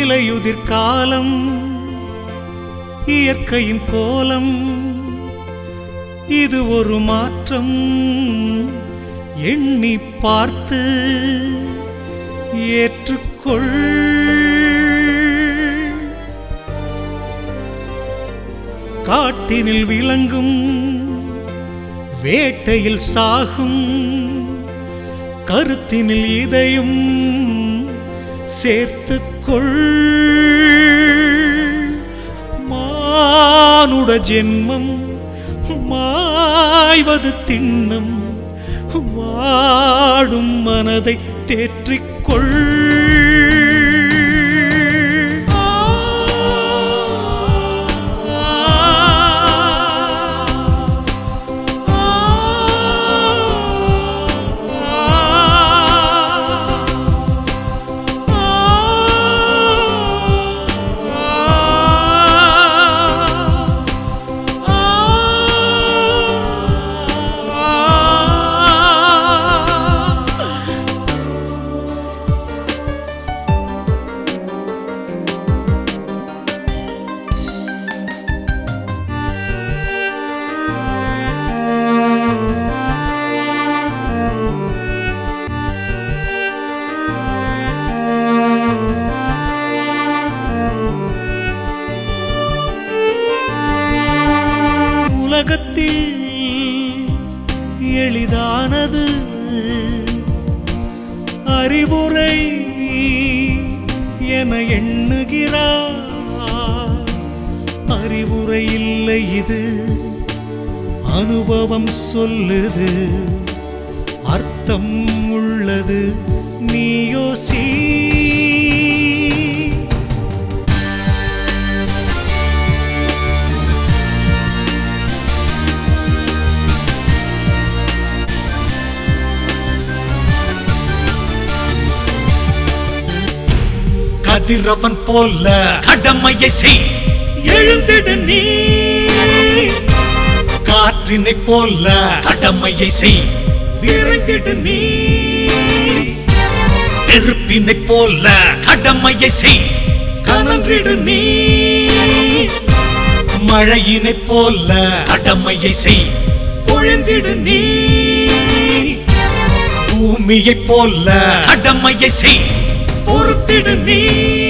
இலையுதிர் காலம் இயற்கையின் கோலம் இது ஒரு மாற்றம் எண்ணி பார்த்து ஏற்றுக்கொள் காட்டினில் விளங்கும் வேட்டையில் சாகும் கருத்தினில் இதையும் சேர்த்துக்கொள் மானுட ஜென்மம் மாய்வது திண்ணம் வாடும் மனதை தேற்றிக்கொள் உலகத்தில் எளிதானது அறிவுரை என எண்ணுகிறார் அறிவுரை இல்லை இது அனுபவம் சொல்லுது அர்த்தம் உள்ளது நீயோசி கதிரவன் போல கடமையை செய் எழுந்திடு நீ காற்றினை போல கடமையை செய் விரைந்திடு நீ நெருப்பினை போல கடமையை செய் கனன்றிடு நீ மழையினை போல கடமையை செய் பொழிந்திடு நீ பூமியை போல கடமையை செய் பொறுத்திடு நீ